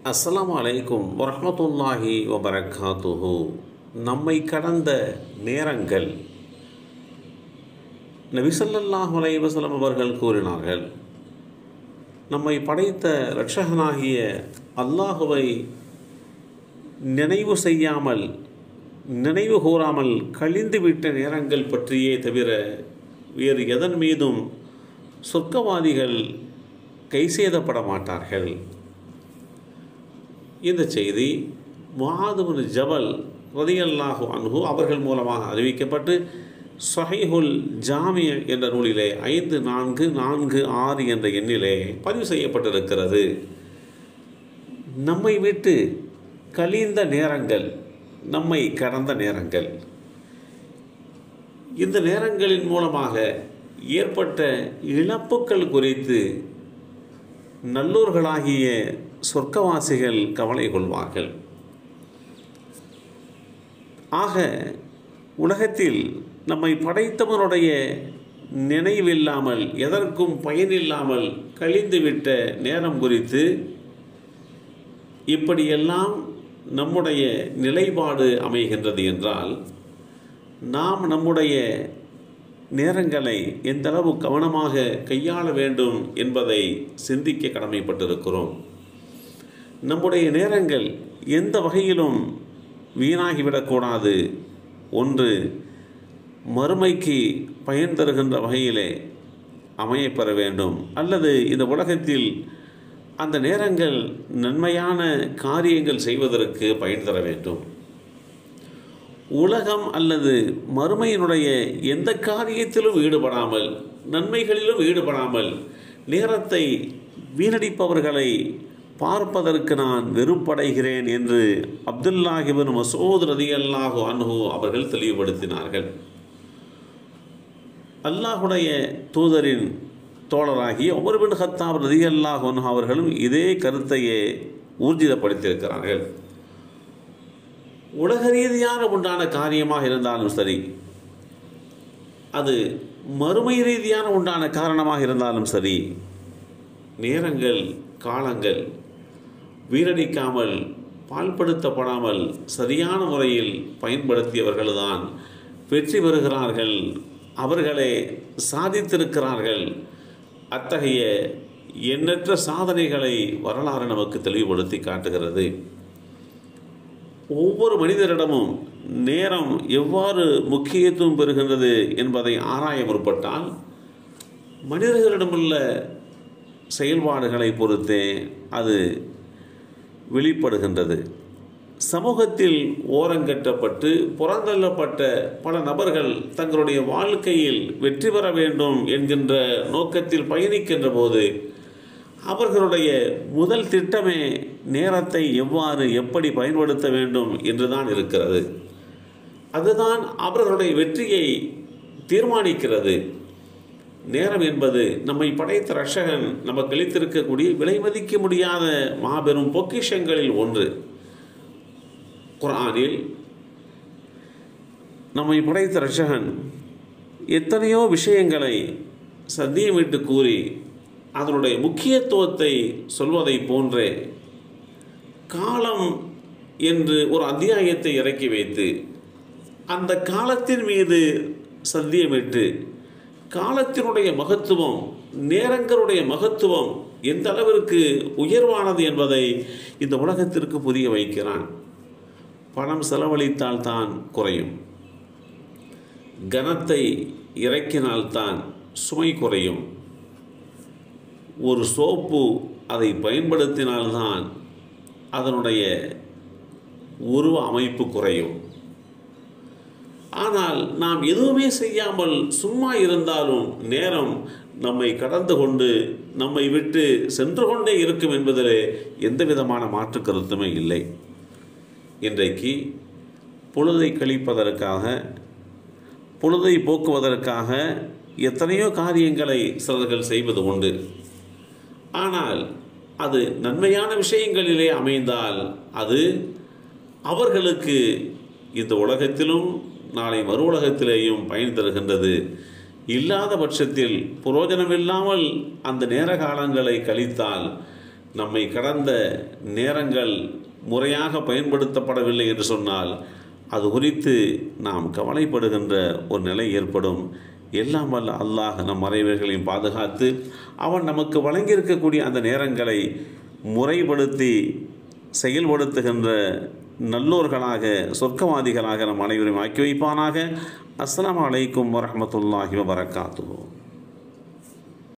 அஸ்ஸலாமு அலைக்கும் வரஹ்மத்துல்லாஹி வபரகாத்துஹு நம்மை கடந்த நேரங்கள் நபிசல்லாஹு அலைஹி வஸல்லம் அவர்கள் கூறினார்கள் நம்மை படைத்த இரட்சகனாகிய அல்லாஹுவை நினைவு செய்யாமல் நினைவு கூறாமல் கழிந்துவிட்ட நேரங்கள் பற்றியே தவிர வேறு எதன் மீதும் சொர்க்கவாதிகள் கைசேதப்பட மாட்டார்கள் இந்த செய்தி முஹாதுபின் ஜபல் ரதியல்லாஹு அன்ஹு அவர்கள் மூலமாக அறிவிக்கப்பட்டு சஹீஹுல் ஜாமிய என்ற நூலிலே ஐந்து நான்கு நான்கு ஆறு என்ற எண்ணிலே பதிவு செய்யப்பட்டிருக்கிறது நம்மை விட்டு கழிந்த நேரங்கள் நம்மை கடந்த நேரங்கள் இந்த நேரங்களின் மூலமாக ஏற்பட்ட இழப்புக்கள் குறித்து நல்லூர்களாகிய சொர்க்கவாசிகள் கவலை கொள்வார்கள் ஆக உலகத்தில் நம்மை படைத்தவனுடைய நினைவில்லாமல் எதற்கும் பயனில்லாமல் கழிந்துவிட்ட நேரம் குறித்து இப்படியெல்லாம் நம்முடைய நிலைப்பாடு அமைகின்றது என்றால் நாம் நம்முடைய நேரங்களை எந்த அளவு கவனமாக கையாள வேண்டும் என்பதை சிந்திக்க கடமைப்பட்டிருக்கிறோம் நம்முடைய நேரங்கள் எந்த வகையிலும் வீணாகிவிடக்கூடாது ஒன்று மறுமைக்கு பயன் தருகின்ற வகையிலே அமையப்பெற வேண்டும் அல்லது இந்த உலகத்தில் அந்த நேரங்கள் நன்மையான காரியங்கள் செய்வதற்கு பயன் தர வேண்டும் உலகம் அல்லது மறுமையினுடைய எந்த காரியத்திலும் ஈடுபடாமல் நன்மைகளிலும் ஈடுபடாமல் நேரத்தை வீணடிப்பவர்களை பார்ப்பதற்கு நான் வெறுப்படைகிறேன் என்று அப்துல்லாஹிபின் மசூத் ரதி அல்லாஹு அன்ஹு அவர்கள் தெளிவுபடுத்தினார்கள் அல்லாஹுடைய தூதரின் தோழராகிய உமர் பின் ஹத்தாப் ரதி அல்லாஹு அன்ஹு அவர்களும் இதே கருத்தையே ஊர்ஜிதப்படுத்தியிருக்கிறார்கள் உலக ரீதியான உண்டான காரியமாக இருந்தாலும் சரி அது மறுமை ரீதியான உண்டான காரணமாக இருந்தாலும் சரி நேரங்கள் காலங்கள் வீணடிக்காமல் பால்படுத்தப்படாமல் சரியான முறையில் பயன்படுத்தியவர்கள்தான் வெற்றி பெறுகிறார்கள் அவர்களே சாதித்திருக்கிறார்கள் அத்தகைய எண்ணற்ற சாதனைகளை வரலாறு நமக்கு தெளிவுபடுத்தி காட்டுகிறது ஒவ்வொரு மனிதரிடமும் நேரம் எவ்வாறு முக்கியத்துவம் பெறுகின்றது என்பதை ஆராய முற்பட்டால் மனிதர்களிடமுள்ள செயல்பாடுகளை பொறுத்தே அது வெளிப்படுகின்றது சமூகத்தில் ஓரங்கட்டப்பட்டு புறந்தள்ளப்பட்ட பல நபர்கள் தங்களுடைய வாழ்க்கையில் வெற்றி பெற வேண்டும் என்கின்ற நோக்கத்தில் பயணிக்கின்ற போது அவர்களுடைய முதல் திட்டமே நேரத்தை எவ்வாறு எப்படி பயன்படுத்த வேண்டும் என்றுதான் இருக்கிறது அதுதான் அவர்களுடைய வெற்றியை தீர்மானிக்கிறது நேரம் என்பது நம்மை படைத்த ரஷகன் நமக்கு அளித்திருக்கக்கூடிய விலை மதிக்க முடியாத மாபெரும் பொக்கிஷங்களில் ஒன்று குரானில் நம்மை படைத்த ரஷகன் எத்தனையோ விஷயங்களை சத்தியமிட்டு கூறி அதனுடைய முக்கியத்துவத்தை சொல்வதை போன்றே காலம் என்று ஒரு அத்தியாயத்தை இறக்கி வைத்து அந்த காலத்தின் மீது சத்தியமிட்டு காலத்தினுடைய மகத்துவம் நேரங்களுடைய மகத்துவம் எந்த அளவிற்கு உயர்வானது என்பதை இந்த உலகத்திற்கு புரிய வைக்கிறான் பணம் செலவழித்தால் தான் குறையும் கனத்தை இறக்கினால்தான் சுமை குறையும் ஒரு சோப்பு அதை பயன்படுத்தினால்தான் அதனுடைய உருவ அமைப்பு குறையும் ஆனால் நாம் எதுவுமே செய்யாமல் சும்மா இருந்தாலும் நேரம் நம்மை கடந்து கொண்டு நம்மை விட்டு சென்று கொண்டே இருக்கும் என்பதிலே எந்த விதமான மாற்று கருத்துமே இல்லை இன்றைக்கு பொழுதை கழிப்பதற்காக பொழுதை போக்குவதற்காக எத்தனையோ காரியங்களை சிலர்கள் செய்வது உண்டு ஆனால் அது நன்மையான விஷயங்களிலே அமைந்தால் அது அவர்களுக்கு இந்த உலகத்திலும் நாளை மறு உலகத்திலேயும் பயன் தருகின்றது இல்லாத பட்சத்தில் புரோஜனமில்லாமல் அந்த நேர காலங்களை கழித்தால் நம்மை கடந்த நேரங்கள் முறையாக பயன்படுத்தப்படவில்லை என்று சொன்னால் அது குறித்து நாம் கவலைப்படுகின்ற ஒரு நிலை ஏற்படும் எல்லாம் வல்ல அல்லாஹ் நம் மறைவர்களையும் பாதுகாத்து அவன் நமக்கு வழங்கியிருக்கக்கூடிய அந்த நேரங்களை முறைப்படுத்தி செயல்படுத்துகின்ற நல்லோர்களாக சொர்க்கவாதிகளாக நம் அனைவரையும் ஆக்கி வைப்பானாக அஸ்ஸலாமு அலைக்கும் வரஹ்மத்துல்லாஹி வபரகாத்துஹு